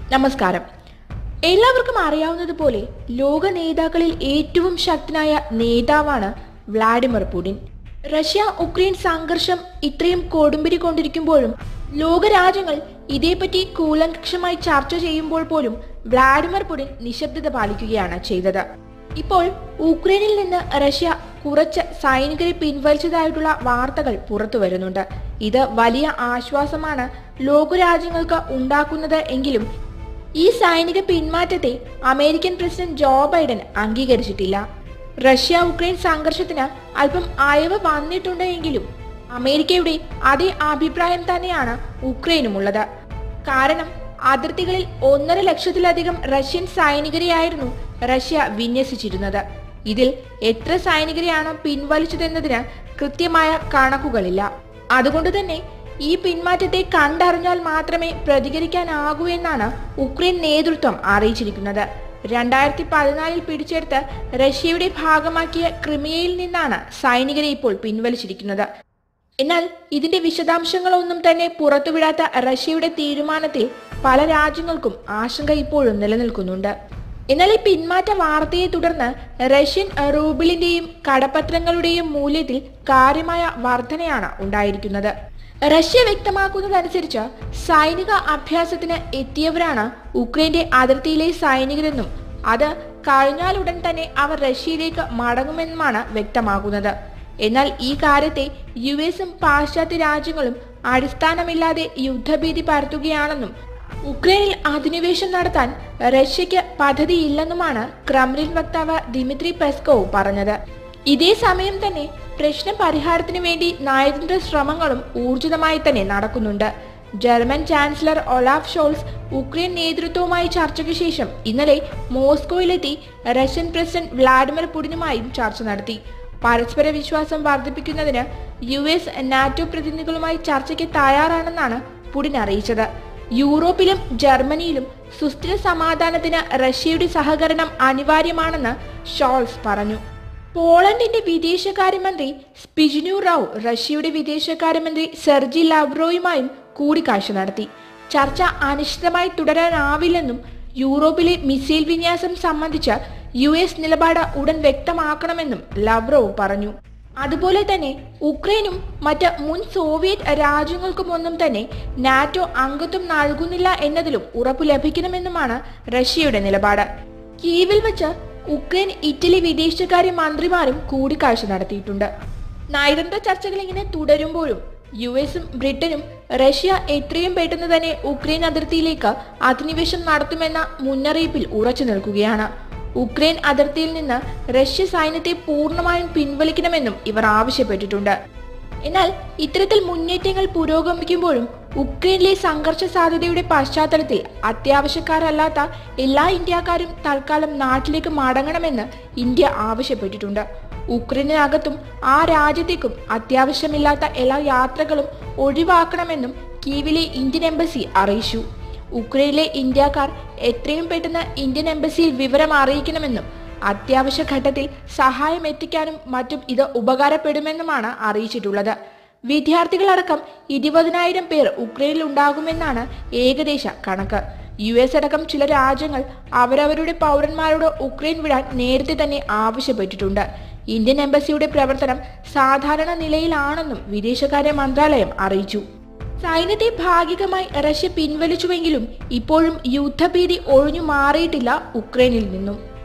നമസ്കാരം എല്ലാവർക്കും അറിയാവുന്നതുപോലെ ലോക നേതാക്കളിൽ ഏറ്റവും ശക്തനായ നേതാവാണ് വ്ളാഡിമിർ പുടിൻ റഷ്യ ഉക്രൈൻ സംഘർഷം ഇത്രയും കൊടുമ്പിരി കൊണ്ടിരിക്കുമ്പോഴും ലോകരാജ്യങ്ങൾ ഇതേപ്പറ്റി കൂലങ്കക്ഷമായി ചർച്ച ചെയ്യുമ്പോൾ പോലും വ്ളാഡിമിർ പുടിൻ നിശബ്ദത പാലിക്കുകയാണ് ചെയ്തത് ഇപ്പോൾ ഉക്രൈനിൽ നിന്ന് റഷ്യ കുറച്ച് സൈനികരെ പിൻവലിച്ചതായിട്ടുള്ള വാർത്തകൾ പുറത്തു വരുന്നുണ്ട് ഇത് വലിയ ആശ്വാസമാണ് ലോകരാജ്യങ്ങൾക്ക് ഉണ്ടാക്കുന്നത് എങ്കിലും ഈ സൈനിക പിന്മാറ്റത്തെ അമേരിക്കൻ പ്രസിഡന്റ് ജോ ബൈഡൻ അംഗീകരിച്ചിട്ടില്ല റഷ്യ ഉക്രൈൻ സംഘർഷത്തിന് അല്പം അയവ് വന്നിട്ടുണ്ട് എങ്കിലും അമേരിക്കയുടെ അതേ അഭിപ്രായം തന്നെയാണ് ഉക്രൈനുമുള്ളത് കാരണം അതിർത്തികളിൽ ഒന്നര ലക്ഷത്തിലധികം റഷ്യൻ സൈനികരെയായിരുന്നു റഷ്യ വിന്യസിച്ചിരുന്നത് ഇതിൽ എത്ര സൈനികരെയാണ് പിൻവലിച്ചതെന്നതിന് കൃത്യമായ കണക്കുകളില്ല അതുകൊണ്ട് തന്നെ ഈ പിന്മാറ്റത്തെ കണ്ടറിഞ്ഞാൽ മാത്രമേ പ്രതികരിക്കാനാകൂ എന്നാണ് ഉക്രൈൻ നേതൃത്വം അറിയിച്ചിരിക്കുന്നത് രണ്ടായിരത്തി പതിനാലിൽ പിടിച്ചെടുത്ത് റഷ്യയുടെ ഭാഗമാക്കിയ ക്രിമിയയിൽ നിന്നാണ് സൈനികരെ ഇപ്പോൾ പിൻവലിച്ചിരിക്കുന്നത് എന്നാൽ ഇതിന്റെ വിശദാംശങ്ങളൊന്നും തന്നെ പുറത്തുവിടാത്ത റഷ്യയുടെ തീരുമാനത്തിൽ പല രാജ്യങ്ങൾക്കും ആശങ്ക ഇപ്പോഴും നിലനിൽക്കുന്നുണ്ട് എന്നാൽ ഈ പിന്മാറ്റ വാർത്തയെ തുടർന്ന് റഷ്യൻ റൂബിളിന്റെയും കടപ്പത്രങ്ങളുടെയും മൂല്യത്തിൽ കാര്യമായ വർധനയാണ് ഉണ്ടായിരിക്കുന്നത് റഷ്യ വ്യക്തമാക്കുന്നതനുസരിച്ച് സൈനിക അഭ്യാസത്തിന് എത്തിയവരാണ് ഉക്രൈന്റെ അതിർത്തിയിലെ സൈനികരെന്നും അത് കഴിഞ്ഞാലുടൻ തന്നെ അവർ റഷ്യയിലേക്ക് മടങ്ങുമെന്നുമാണ് വ്യക്തമാക്കുന്നത് എന്നാൽ ഈ കാര്യത്തെ യു എസും പാശ്ചാത്യ രാജ്യങ്ങളും അടിസ്ഥാനമില്ലാതെ യുദ്ധഭീതി പരത്തുകയാണെന്നും ഉക്രൈനിൽ അധിനിവേശം നടത്താൻ റഷ്യയ്ക്ക് പദ്ധതിയില്ലെന്നുമാണ് ക്രെംലിൻ വക്താവ് ദിമിത്രി പെസ്കോവ് പറഞ്ഞത് ഇതേ സമയം തന്നെ പ്രശ്ന പരിഹാരത്തിന് വേണ്ടി നയതന്ത്ര ശ്രമങ്ങളും ഊർജിതമായി തന്നെ നടക്കുന്നുണ്ട് German chancellor Olaf Scholz Ukraine നേതൃത്വവുമായി ചർച്ചയ്ക്ക് ശേഷം ഇന്നലെ മോസ്കോയിലെത്തി റഷ്യൻ പ്രസിഡന്റ് വ്ളാഡിമിർ പുടിനുമായും ചർച്ച നടത്തി പരസ്പര വിശ്വാസം വർദ്ധിപ്പിക്കുന്നതിന് യു എസ് നാറ്റോ പ്രതിനിധികളുമായി ചർച്ചയ്ക്ക് തയ്യാറാണെന്നാണ് പുടിൻ അറിയിച്ചത് യൂറോപ്പിലും ജർമ്മനിയിലും സുസ്ഥിര സമാധാനത്തിന് റഷ്യയുടെ സഹകരണം അനിവാര്യമാണെന്ന് ഷോൾസ് പറഞ്ഞു പോളണ്ടിന്റെ വിദേശകാര്യമന്ത്രി സ്പിജിനു റാവു റഷ്യയുടെ വിദേശകാര്യമന്ത്രി സെർജി ലാവ്റോയുമായും കൂടിക്കാഴ്ച നടത്തി ചർച്ച അനിശ്ചിതമായി തുടരാനാവില്ലെന്നും യൂറോപ്പിലെ മിസൈൽ വിന്യാസം സംബന്ധിച്ച് യു എസ് നിലപാട് ഉടൻ വ്യക്തമാക്കണമെന്നും ലവ്റോവ് പറഞ്ഞു അതുപോലെ തന്നെ ഉക്രൈനും മറ്റ് മുൻ സോവിയറ്റ് രാജ്യങ്ങൾക്കുമൊന്നും തന്നെ നാറ്റോ അംഗത്വം നൽകുന്നില്ല എന്നതിലും ഉറപ്പു ലഭിക്കണമെന്നുമാണ് റഷ്യയുടെ നിലപാട് കീവിൽ വെച്ച് ഉക്രൈൻ ഇറ്റലി വിദേശകാര്യ മന്ത്രിമാരും കൂടിക്കാഴ്ച നടത്തിയിട്ടുണ്ട് നയതന്ത്ര ചർച്ചകൾ ഇങ്ങനെ തുടരുമ്പോഴും യു എസും ബ്രിട്ടനും റഷ്യ എത്രയും പെട്ടെന്ന് തന്നെ ഉക്രൈൻ അതിർത്തിയിലേക്ക് അധിനിവേശം നടത്തുമെന്ന മുന്നറിയിപ്പിൽ ഉറച്ചു നിൽക്കുകയാണ് ഉക്രൈൻ അതിർത്തിയിൽ നിന്ന് റഷ്യ സൈന്യത്തെ പൂർണ്ണമായും പിൻവലിക്കണമെന്നും ഇവർ ആവശ്യപ്പെട്ടിട്ടുണ്ട് എന്നാൽ ഇത്തരത്തിൽ മുന്നേറ്റങ്ങൾ പുരോഗമിക്കുമ്പോഴും ഉക്രൈനിലെ സംഘർഷ സാധ്യതയുടെ പശ്ചാത്തലത്തിൽ അത്യാവശ്യക്കാരല്ലാത്ത എല്ലാ ഇന്ത്യക്കാരും തൽക്കാലം നാട്ടിലേക്ക് മടങ്ങണമെന്ന് ഇന്ത്യ ആവശ്യപ്പെട്ടിട്ടുണ്ട് ഉക്രൈനകത്തും ആ രാജ്യത്തേക്കും അത്യാവശ്യമില്ലാത്ത എല്ലാ യാത്രകളും ഒഴിവാക്കണമെന്നും കീവിലെ ഇന്ത്യൻ എംബസി അറിയിച്ചു ഉക്രൈനിലെ ഇന്ത്യക്കാർ എത്രയും പെട്ടെന്ന് ഇന്ത്യൻ എംബസിയിൽ വിവരം അറിയിക്കണമെന്നും അത്യാവശ്യ ഘട്ടത്തിൽ സഹായം എത്തിക്കാനും മറ്റും ഇത് ഉപകാരപ്പെടുമെന്നുമാണ് അറിയിച്ചിട്ടുള്ളത് വിദ്യാർത്ഥികളടക്കം ഇരുപതിനായിരം പേർ ഉക്രൈനിൽ ഉണ്ടാകുമെന്നാണ് ഏകദേശ കണക്ക് യു എസ് അടക്കം ചില രാജ്യങ്ങൾ അവരവരുടെ പൗരന്മാരോട് ഉക്രൈൻ വിടാൻ നേരത്തെ തന്നെ ആവശ്യപ്പെട്ടിട്ടുണ്ട് ഇന്ത്യൻ എംബസിയുടെ പ്രവർത്തനം സാധാരണ നിലയിലാണെന്നും വിദേശകാര്യ മന്ത്രാലയം അറിയിച്ചു സൈന്യത്തെ ഭാഗികമായി റഷ്യ പിൻവലിച്ചുവെങ്കിലും ഇപ്പോഴും യുദ്ധഭീതി ഒഴിഞ്ഞു മാറിയിട്ടില്ല ഉക്രൈനിൽ നിന്നും